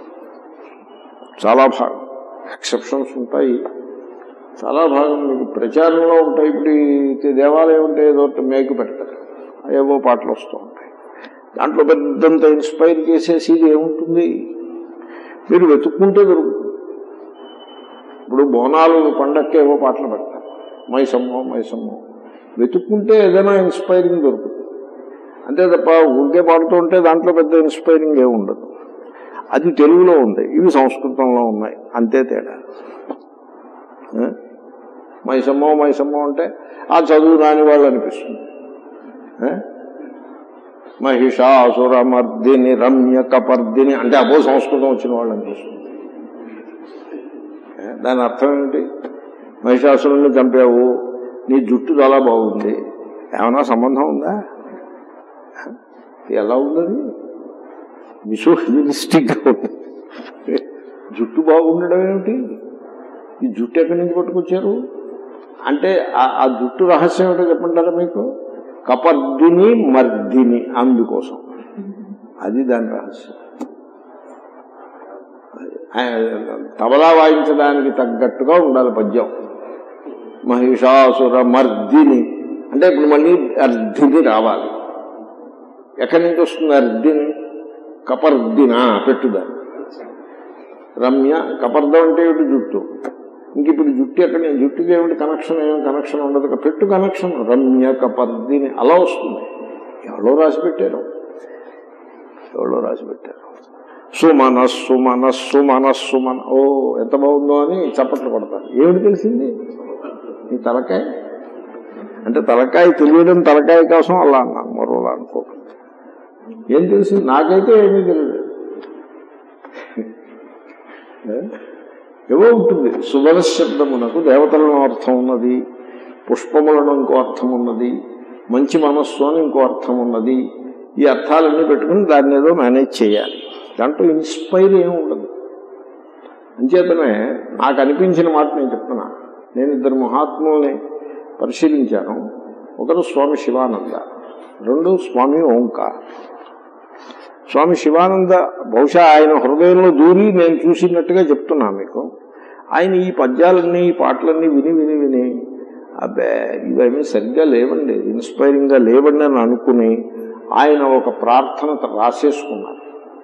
చాలా భాగం ఎక్సెప్షన్స్ ఉంటాయి చాలా భాగం మీకు ప్రచారంలో ఉంటాయి ఇప్పుడు ఈ దేవాలయం ఉంటే ఏదో ఒకటి మేకు పెడతారు ఏవో పాటలు వస్తూ ఉంటాయి దాంట్లో పెద్దంత ఇన్స్పైర్ చేసేసి ఇది ఏముంటుంది మీరు వెతుక్కుంటే దొరుకుతుంది ఇప్పుడు బోనాలు పండక్కి ఏవో పాటలు పెడతారు మైసమ్మో మైసమ్మో వెతుక్కుంటే ఏదైనా ఇన్స్పైరింగ్ దొరుకుతుంది అంతే తప్ప ఊరికే పాడుతూ ఉంటే దాంట్లో పెద్ద ఇన్స్పైరింగ్ ఏమి ఉండదు అది తెలుగులో ఉంది ఇవి సంస్కృతంలో ఉన్నాయి అంతే తేడా ఏ? మైసమ్మో మైసమ్మో అంటే ఆ చదువు రాని వాళ్ళు అనిపిస్తుంది ఏ? మహిషాసుర మర్దిని రమ్య కపర్దిని అంటే అబో సంస్కృతం వచ్చిన వాళ్ళు అనిపిస్తుంది ఏ? దాని అర్థం ఏంటి మహిషాసురుణ్ణి చంపావు నీ జుట్టు చాలా బాగుంది ఏమైనా సంబంధం ఉందా ఎలా ఉందని మిసోహినిస్టిక్ ఉంది జుట్టు బాగుండడం ఏమిటి ఈ జుట్టు ఎక్కడి నుంచి పట్టుకొచ్చారు అంటే ఆ- ఆ జుట్టు రహస్యం ఏమిటో చెప్పంటారా మీకు కపర్దిని మర్దిని అందుకోసం అది దాని రహస్యం ఆ, తబలా వాయించడానికి తగ్గట్టుగా ఉండాలి పద్యం మహిషాసుర మర్దిని అంటే ఇప్పుడు మళ్ళీ అర్ధిని రావాలి ఎక్కడి నుంచి వస్తుంది అర్ధిని కపర్దిన పెట్టుదాన్ని రమ్య కపర్దం అంటే ఏమిటి జుట్టు ఇంక ఇప్పుడు జుట్టు ఎక్కడ జుట్టుకి ఏమిటి కనెక్షన్ ఏమి కనెక్షన్ ఉండదు ఇక పెట్టు కనెక్షన్ రమ్య కపర్దిని అలా వస్తుంది ఎవరో రాసి పెట్టారు ఎవరో రాసి పెట్టారు సుమనస్సు మనస్సు మనస్సు మన ఓ ఎంత బాగుందో అని చప్పట్లు కొడతారు ఏమిటి తెలిసింది నీ తలకాయ అంటే తలకాయ తెలియడం తలకాయ కోసం అలా అన్నాను మరోలా అనుకోకండి ఏం తెలిసింది నాకైతే ఏమీ తెలియదు ఏ? ఏవో ఉంటుంది సుబల శబ్దమునకు దేవతలను అర్థం ఉన్నది పుష్పములను ఇంకో అర్థం ఉన్నది మంచి మనస్సు అని ఇంకో అర్థం ఉన్నది ఈ అర్థాలన్నీ పెట్టుకుని దాన్ని ఏదో మేనేజ్ చేయాలి దాంట్లో ఇన్స్పైర్ ఏమి ఉండదు అంచేతనే నాకు అనిపించిన మాట నేను చెప్తున్నా నేను ఇద్దరు మహాత్ముల్ని పరిశీలించాను ఒకరు స్వామి శివానంద రెండు స్వామి ఓంకార్ స్వామి శివానంద బహుశా ఆయన హృదయంలో దూరి నేను చూసినట్టుగా చెప్తున్నా మీకు ఆయన ఈ పద్యాలన్నీ ఈ పాటలన్నీ విని విని విని అబ్బే ఇవేమీ సరిగ్గా లేవండి ఇన్స్పైరింగ్గా లేవండి అని అనుకుని ఆయన ఒక ప్రార్థన రాసేసుకున్నారు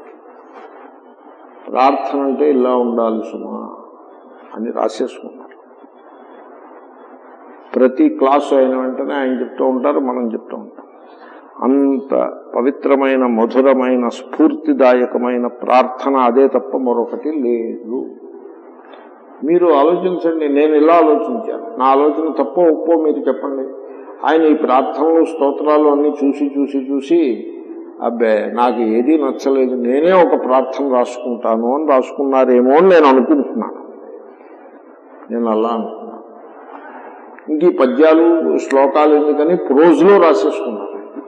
ప్రార్థన అంటే ఇలా ఉండాలి సుమా అని రాసేసుకున్నారు ప్రతి క్లాసు అయిన వెంటనే ఆయన చెప్తూ ఉంటారు మనం చెప్తూ ఉంటాం అంత పవిత్రమైన మధురమైన స్ఫూర్తిదాయకమైన ప్రార్థన అదే తప్ప మరొకటి లేదు మీరు ఆలోచించండి నేను ఇలా ఆలోచించాను నా ఆలోచన తప్పో ఒప్పో మీరు చెప్పండి ఆయన ఈ ప్రార్థనలు స్తోత్రాలు అన్ని చూసి చూసి చూసి అబ్బే నాకు ఏదీ నచ్చలేదు నేనే ఒక ప్రార్థన రాసుకుంటాను అని రాసుకున్నారేమో అని నేను అనుకుంటున్నాను నేను అలా అనుకున్నాను ఇంక ఈ పద్యాలు శ్లోకాలు ఎందుకని ప్రోజ్లో రాసేసుకున్నాను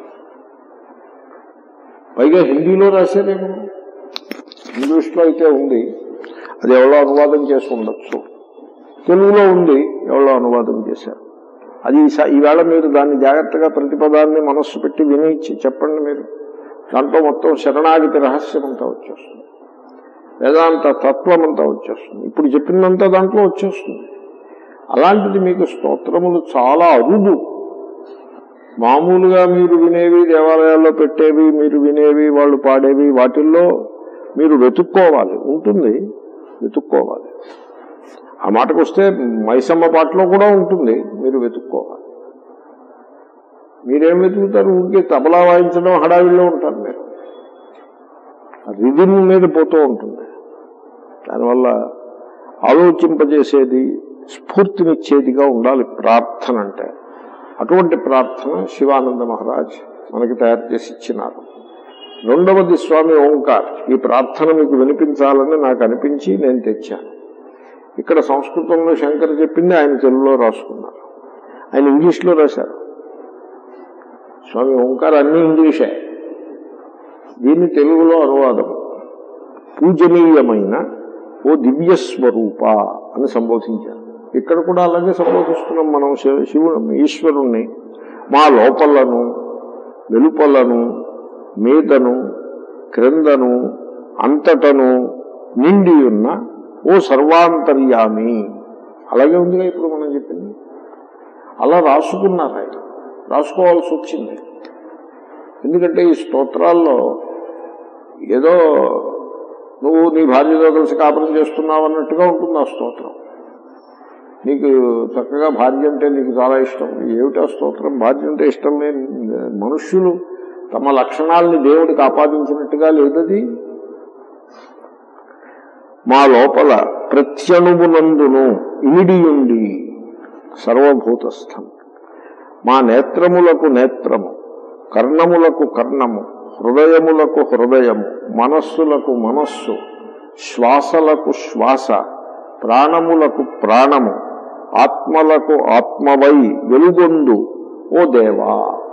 పైగా హిందీలో రాశారేమో ఇంగ్లీష్లో అయితే ఉంది అది ఎవరో అనువాదం చేసి ఉండొచ్చు తెలుగులో ఉంది ఎవరో అనువాదం చేశారు అది ఈసా- ఈవేళ మీరు దాన్ని జాగ్రత్తగా ప్రతిపదాన్ని మనస్సు పెట్టి విని చె- చెప్పండి మీరు దాంట్లో మొత్తం శరణాగతి రహస్యం అంతా వచ్చేస్తుంది వేదాంత తత్వం అంతా వచ్చేస్తుంది ఇప్పుడు చెప్పినంతా దాంట్లో వచ్చేస్తుంది అలాంటిది మీకు స్తోత్రములు చాలా అరుదు మామూలుగా మీరు వినేవి దేవాలయాల్లో పెట్టేవి మీరు వినేవి వాళ్ళు పాడేవి వాటిల్లో మీరు వెతుక్కోవాలి ఉంటుంది వెతుక్కోవాలి ఆ మాటకు వస్తే మైసమ్మ పాటలో కూడా ఉంటుంది మీరు వెతుక్కోవాలి మీరేం వెతుకుతారు ఊరికే తబలా వాయించడం హడావిడిలో ఉంటారు మీరు రిధిమ్ మీద పోతూ ఉంటుంది దానివల్ల ఆలోచింపజేసేది స్ఫూర్తినిచ్చేదిగా ఉండాలి ప్రార్థన అంటే అటువంటి ప్రార్థన శివానంద మహారాజ్ మనకి తయారు చేసి ఇచ్చినారు రెండవది స్వామి ఓంకార్ ఈ ప్రార్థన మీకు వినిపించాలని నాకు అనిపించి నేను తెచ్చాను ఇక్కడ సంస్కృతంలో శంకర్ చెప్పింది ఆయన తెలుగులో రాసుకున్నారు ఆయన ఇంగ్లీష్లో రాశారు స్వామి ఓంకార్ అన్ని ఇంగ్లీషే దీన్ని తెలుగులో అనువాదం పూజనీయమైన ఓ దివ్య స్వరూప అని సంబోధించారు ఇక్కడ కూడా అలాగే సంబోధిస్తున్నాం మనం శివ శివుడు ఈశ్వరుణ్ణి మా లోపలను వెలుపలను మీదను క్రిందను అంతటను నిండి ఉన్న ఓ సర్వాంతర్యామి అలాగే ఉందిగా ఇప్పుడు మనం చెప్పింది అలా రాసుకున్నారు ఆయన రాసుకోవాల్సి వచ్చింది ఎందుకంటే ఈ స్తోత్రాల్లో ఏదో నువ్వు నీ భార్యతో కలిసి కాపురం చేస్తున్నావు అన్నట్టుగా ఉంటుంది ఆ స్తోత్రం నీకు చక్కగా భార్య అంటే నీకు చాలా ఇష్టం ఏమిటా స్తోత్రం భార్య అంటే ఇష్టం లేని మనుష్యులు తమ లక్షణాలని దేవుడికి ఆపాదించినట్టుగా లేదది మా లోపల ప్రత్యణువునందును ఇమిడియుండి సర్వభూతస్థం మా నేత్రములకు నేత్రము కర్ణములకు కర్ణము హృదయములకు హృదయము మనస్సులకు మనస్సు శ్వాసలకు శ్వాస ప్రాణములకు ప్రాణము ఆత్మలకు ఆత్మవై వెలుగొందు ఓ దేవా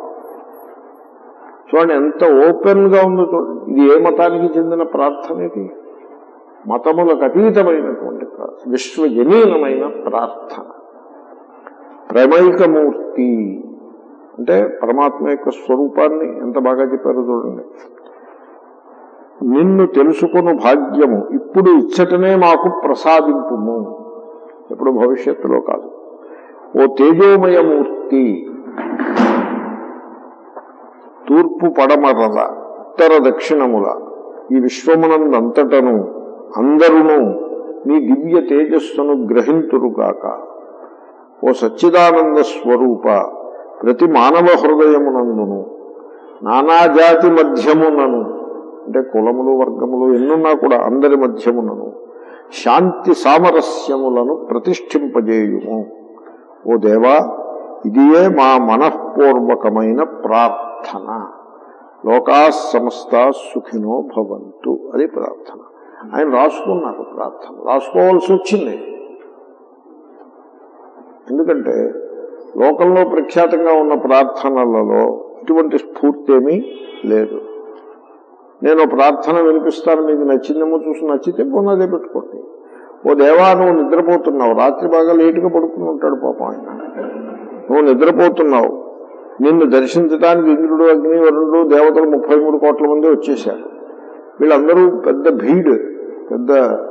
చూడండి ఎంత ఓపెన్ గా ఉందో చూడండి ఇది ఏ మతానికి చెందిన ప్రార్థన ఇది మతములకు అతీతమైనటువంటి ప్రార్థన విశ్వజనీనమైన ప్రార్థన ప్రమైకమూర్తి అంటే పరమాత్మ యొక్క స్వరూపాన్ని ఎంత బాగా చెప్పారో చూడండి నిన్ను తెలుసుకుని భాగ్యము ఇప్పుడు ఇచ్చటనే మాకు ప్రసాదింపుము ఎప్పుడు భవిష్యత్తులో కాదు ఓ తేజోమయమూర్తి తూర్పు పడమరల ఉత్తర దక్షిణముల ఈ విశ్వమునందంతటను అందరును నీ దివ్య తేజస్సును గ్రహింతురుగాక ఓ సచ్చిదానంద స్వరూప ప్రతి మానవ హృదయమునందును నానాజాతి మధ్యమునను అంటే కులములు వర్గములు ఎన్నున్నా కూడా అందరి మధ్యమునను శాంతి సామరస్యములను ప్రతిష్ఠింపజేయుము ఓ దేవా ఇదియే మా మనఃపూర్వకమైన ప్రార్థన లోకా సమస్త సుఖినో భవంతు అది ప్రార్థన ఆయన రాసుకున్నారు ప్రార్థన రాసుకోవాల్సి వచ్చింది ఎందుకంటే లోకంలో ప్రఖ్యాతంగా ఉన్న ప్రార్థనలలో ఇటువంటి స్ఫూర్తి ఏమీ లేదు నేను ప్రార్థన వినిపిస్తాను మీకు నచ్చిందేమో చూసి నచ్చితే పోనీ అదే పెట్టుకోండి ఓ దేవా నువ్వు నిద్రపోతున్నావు రాత్రి బాగా లేటుగా పడుకుని ఉంటాడు పాపం ఆయన నువ్వు నిద్రపోతున్నావు నిన్ను దర్శించడానికి ఇంద్రుడు అగ్ని వరుణుడు దేవతలు ముప్పై మూడు కోట్ల మంది వచ్చేశారు వీళ్ళందరూ పెద్ద భీడ్ పెద్ద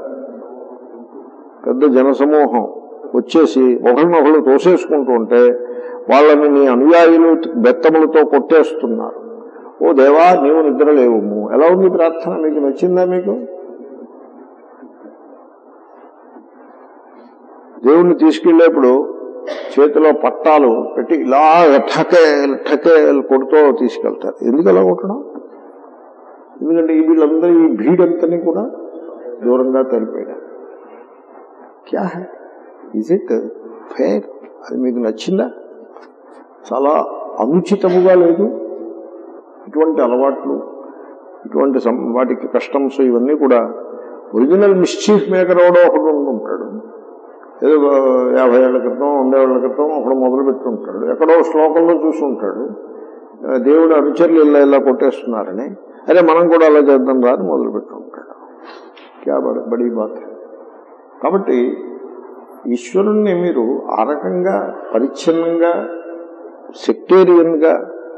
పెద్ద జనసమూహం వచ్చేసి ఒకరినొకరు తోసేసుకుంటూ ఉంటే వాళ్ళని నీ అనుయాయులు బెత్తములతో కొట్టేస్తున్నారు ఓ దేవా నీవు నిద్ర లేవుము ఎలా ఉంది ప్రార్థన మీకు నచ్చిందా మీకు దేవుణ్ణి తీసుకెళ్లేప్పుడు చేతిలో పట్టాలు పెట్టి ఇలా ఠకే ఠకే కొడుతూ తీసుకెళ్తారు ఎందుకు అలా కొట్టడం ఎందుకంటే ఈ వీళ్ళందరూ ఈ భీడంతని కూడా దూరంగా తెలిపాడు క్యా హై ఇజ్ ఇట్ ఫేర్ అది మీకు నచ్చిందా చాలా అనుచితముగా లేదు ఇటువంటి అలవాట్లు ఇటువంటి సం- వాటికి కస్టమ్స్ ఇవన్నీ కూడా ఒరిజినల్ మిస్చీఫ్ మేకర్ ఎవడో ఒకడు ఉంటుంటాడు ఏదో ఒక యాభై ఏళ్ల క్రితం వంద ఏళ్ల క్రితం ఒకడు మొదలు పెట్టుంటాడు ఎక్కడో శ్లోకంలో చూసుంటాడు ఆ, దేవుడు అనుచరులు ఇలా ఇలా కొట్టేస్తున్నారని అదే మనం కూడా అలా చేద్దాం రా అని మొదలు పెట్టుంటాడు క్యా బడి బడీ బాత్ కాబట్టి ఈశ్వరుణ్ణి మీరు ఆ రకంగా పరిచ్ఛిన్నంగా సెక్టేరియన్ గా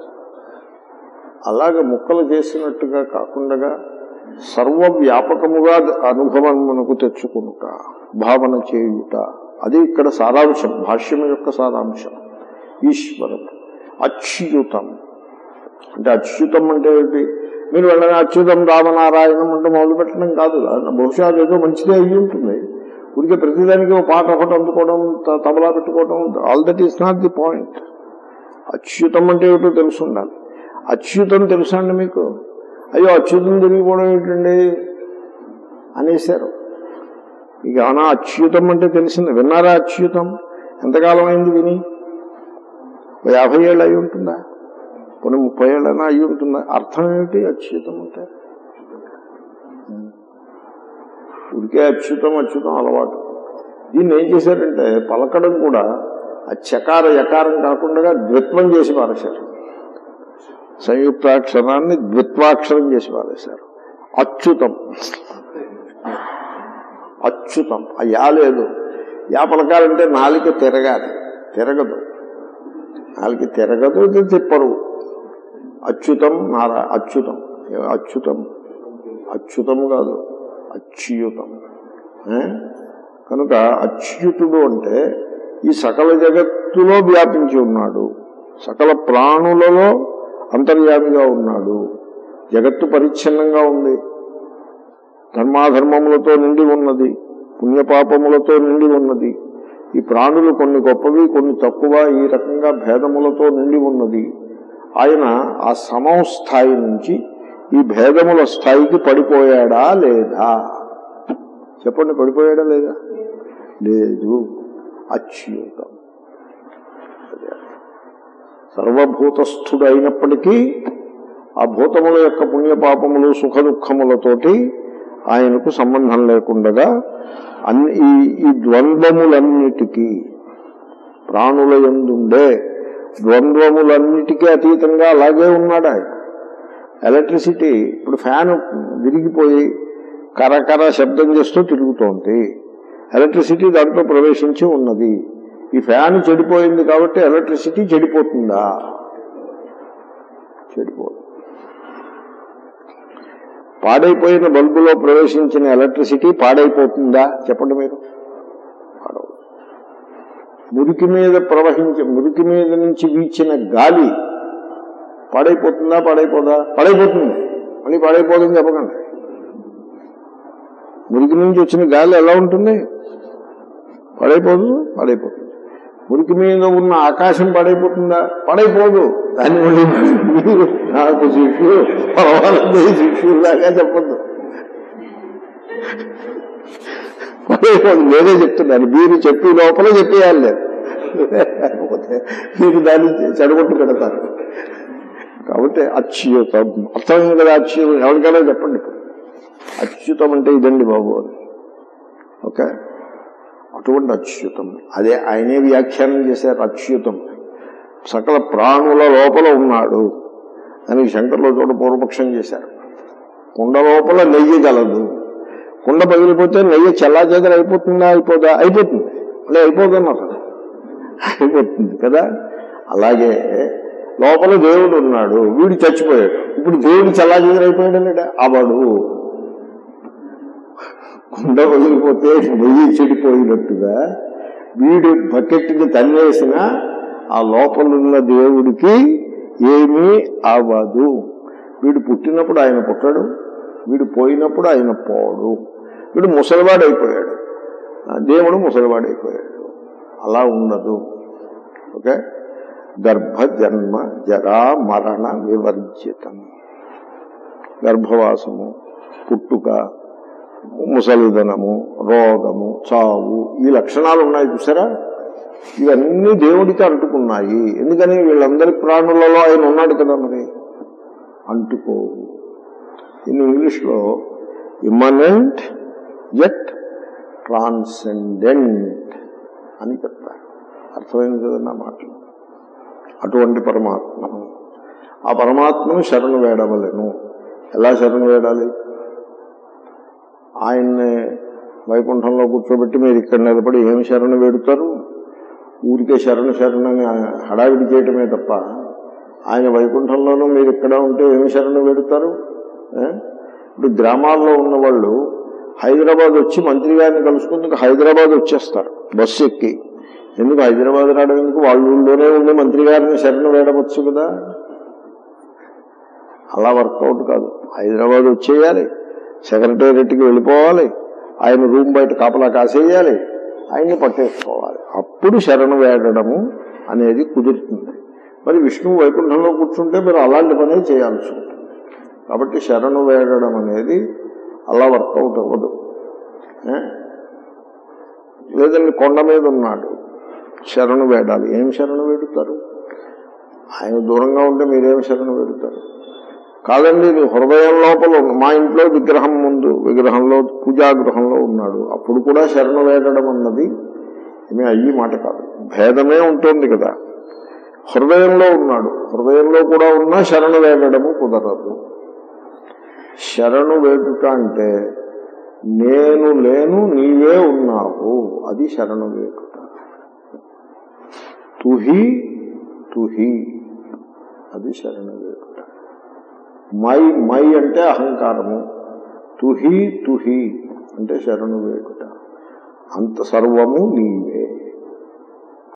అలాగ ముక్కలు చేసినట్టుగా కాకుండా సర్వవ్యాపకముగా అనుభవం మనకు తెచ్చుకుంటా భావన చేయుట అది ఇక్కడ సారాంశం భాష్యం యొక్క సారాంశం ఈశ్వరం అచ్యుతం అంటే అచ్యుతం అంటే ఏంటి మీరు వెళ్ళని అచ్యుతం రామనారాయణం అంటే మొదలు పెట్టడం కాదు బహుశా అదేదో మంచిదే అయ్యి ఉంటుంది ఊరికే ప్రతిదానికి ఒక పాట ఒకటి అందుకోవడం త- తబలా పెట్టుకోవడం all that is not the point అచ్యుతం అంటే ఏమిటో తెలుసు ఉండాలి అచ్యుతం తెలుసా అండి మీకు అయ్యో అచ్యుతం తెలియకపోవడం ఏంటండి అనేశారు ఇక అవునా అచ్యుతం అంటే తెలిసింది విన్నారా అచ్యుతం ఎంతకాలం అయింది విని ఓ యాభై ఏళ్ళు అయి ఉంటుందా కొన్ని ముప్పై ఏళ్ళైనా అయి ఉంటుందా అర్థం ఏమిటి అచ్యుతం అంటే ఉడికే అచ్యుతం అచ్యుతం అలవాటు దీన్ని ఏం చేశారంటే పలకడం కూడా ఆ చకార యకారం కాకుండా ద్విత్వం చేసి పారేశారు సంయుక్తాక్షరాన్ని ద్విత్వాక్షరం చేసి పారేశారు అచ్యుతం అచ్యుతం ఆ యా లేదు యా పలకాలంటే నాలిక తిరగాలి తిరగదు నాలిక తిరగదు ఇది తిప్పరు అచ్యుతం నారా అచ్యుతం ఏ- అచ్యుతం అచ్యుతం కాదు అచ్యుతం ఏ? కనుక అచ్యుతుడు అంటే ఈ సకల జగత్తులో వ్యాపించి ఉన్నాడు సకల ప్రాణులలో అంతర్యామిగా ఉన్నాడు జగత్తు పరిచ్ఛిన్నంగా ఉంది ధర్మాధర్మములతో నిండి ఉన్నది పుణ్యపాపములతో నిండి ఉన్నది ఈ ప్రాణులు కొన్ని గొప్పవి కొన్ని తక్కువ ఈ రకంగా భేదములతో నిండి ఉన్నది ఆయన ఆ సమం స్థాయి నుంచి ఈ భేదముల స్థాయికి పడిపోయాడా లేదా చెప్పండి పడిపోయాడా లేదా లేదు అచ్యుతం అదే. సర్వభూతస్థుడు అయినప్పటికీ ఆ భూతముల యొక్క పుణ్యపాపములు సుఖ దుఃఖములతోటి ఆయనకు సంబంధం లేకుండగా అన్ని ఈ ఈ ద్వంద్వములన్నిటికీ ప్రాణుల ఎందుండే ద్వంద్వములన్నిటికీ అతీతంగా అలాగే ఉన్నాడు ఆయన ఎలక్ట్రిసిటీ ఇప్పుడు ఫ్యాన్ విరిగిపోయి కరకర శబ్దం చేస్తూ తిరుగుతోంది ఎలక్ట్రిసిటీ దాంట్లో ప్రవేశించి ఉన్నది ఈ ఫ్యాన్ చెడిపోయింది కాబట్టి ఎలక్ట్రిసిటీ చెడిపోతుందా చెడిపోదు పాడైపోయిన బల్బులో ప్రవేశించిన ఎలక్ట్రిసిటీ పాడైపోతుందా చెప్పండి మీరు పాడవు మురికి మీద ప్రవహించే మురికి మీద నుంచి వీచిన గాలి పాడైపోతుందా పాడైపోదా పాడైపోతుంది మళ్ళీ పాడైపోతుందని చెప్పకండి మురికి నుంచి వచ్చిన గాలి ఎలా ఉంటుంది పాడైపోదు పాడైపోతుంది మురికి మీద ఉన్న ఆకాశం పాడైపోతుందా పాడైపోదు దాన్ని మళ్ళీ మీరు నాకు శిష్యు పర్వాలేదు శిష్యులాగా చెప్పద్దు పాడైపోదు నేనే చెప్తున్నాను మీరు చెప్పి లోపల చెప్పేయాలి లేదు లేకపోతే మీరు దాన్ని చెడగొట్టు పెడతారు కాబట్టి అచ్యుతం అర్థమైంది కదా అచ్యుతం ఎవరికైనా చెప్పండి ఇప్పుడు అచ్యుతం అంటే ఇదండి బాబు అని ఓకే అటువంటి అచ్యుతం అదే ఆయనే వ్యాఖ్యానం చేశారు అచ్యుతం సకల ప్రాణుల లోపల ఉన్నాడు దానికి శంకర్లో చోట పూర్వపక్షం చేశారు కుండ లోపల నెయ్యి గలదు కుండ పగిలిపోతే నెయ్యి చల్లా చెదర అయిపోతుందా అయిపోదా అయిపోతుంది అంటే అయిపోతున్నారు అయిపోతుంది కదా అలాగే లోపల దేవుడు ఉన్నాడు వీడు చచ్చిపోయాడు ఇప్పుడు దేవుడు చల్లా చెదర అయిపోయాడు లేడా అవడు కుండ పగిలిపోతే నెయ్యి చెడిపోయినట్టుగా వీడు బకెట్ని తన్నేసిన ఆ లోపలున్న దేవుడికి ఏమీ అవ్వదు వీడు పుట్టినప్పుడు ఆయన పుట్టడు వీడు పోయినప్పుడు ఆయన పోడు వీడు ముసలివాడైపోయాడు ఆ దేవుడు ముసలివాడైపోయాడు అలా ఉండదు ఓకే గర్భ జన్మ జరా మరణ వివర్జితం గర్భవాసము పుట్టుక ముసలిదనము రోగము చావు ఈ లక్షణాలు ఉన్నాయి చూసారా ఇవన్నీ దేవుడికి అంటుకున్నాయి ఎందుకని వీళ్ళందరి ప్రాణులలో ఆయన ఉన్నాడు కదా మరి అంటుకోవు ఇన్ ఇంగ్లీష్లో ఇమ్మనెంట్ ఎట్ ట్రాన్సెండెంట్ అని చెప్తారు అర్థమైంది కదా నా మాటలు అటువంటి పరమాత్మను ఆ పరమాత్మను శరణు వేడవలేను ఎలా శరణు వేడాలి ఆయన్ని వైకుంఠంలో కూర్చోబెట్టి మీరు ఇక్కడ నిలబడి ఏమి శరణు వేడుతారు ఊరికే శరణు శరణని హడావిడి చేయటమే తప్ప ఆయన వైకుంఠంలోనూ మీరు ఇక్కడ ఉంటే ఏమి శరణు వేడుతారు ఏ? ఇప్పుడు గ్రామాల్లో ఉన్న వాళ్ళు హైదరాబాద్ వచ్చి మంత్రి గారిని కలుసుకుందుకు హైదరాబాద్ వచ్చేస్తారు బస్సు ఎక్కి ఎందుకు హైదరాబాద్ రావడం ఎందుకు వాళ్ళ ఊళ్ళోనే ఉండి మంత్రి గారిని శరణు వేడవచ్చు కదా అలా వర్కౌట్ కాదు హైదరాబాద్ వచ్చేయాలి సెక్రటేరియట్కి వెళ్ళిపోవాలి ఆయన రూమ్ బయట కాపలా కాసేయాలి ఆయన్ని పట్టేసుకోవాలి అప్పుడు శరణు వేడడము అనేది కుదురుతుంది మరి విష్ణువు వైకుంఠంలో కూర్చుంటే మీరు అలాంటి పనే చేయాల్సి ఉంటుంది కాబట్టి శరణు వేడడం అనేది అలా వర్కౌట్ అవ్వదు ఏ? లేదండి కొండ మీద ఉన్నాడు శరణు వేడాలి ఏం శరణు వేడుతారు ఆయన దూరంగా ఉంటే మీరేం శరణు వేడుతారు కాదండి నీ హృదయం లోపల ఉన్న- మా ఇంట్లో విగ్రహం ముందు విగ్రహంలో పూజాగృహంలో ఉన్నాడు అప్పుడు కూడా శరణు వేడడం అన్నది ఏమీ అయ్యి మాట కాదు భేదమే ఉంటుంది కదా హృదయంలో ఉన్నాడు హృదయంలో కూడా ఉన్నా శరణు వేడడము కుదరదు శరణు వేడుట అంటే నేను లేను నీవే ఉన్నావు అది శరణు వేడుట తుహి తుహి అది శరణు వేడుట మై మై అంటే అహంకారము తుహి తుహి అంటే శరణు వేడుట అంత సర్వము నీవే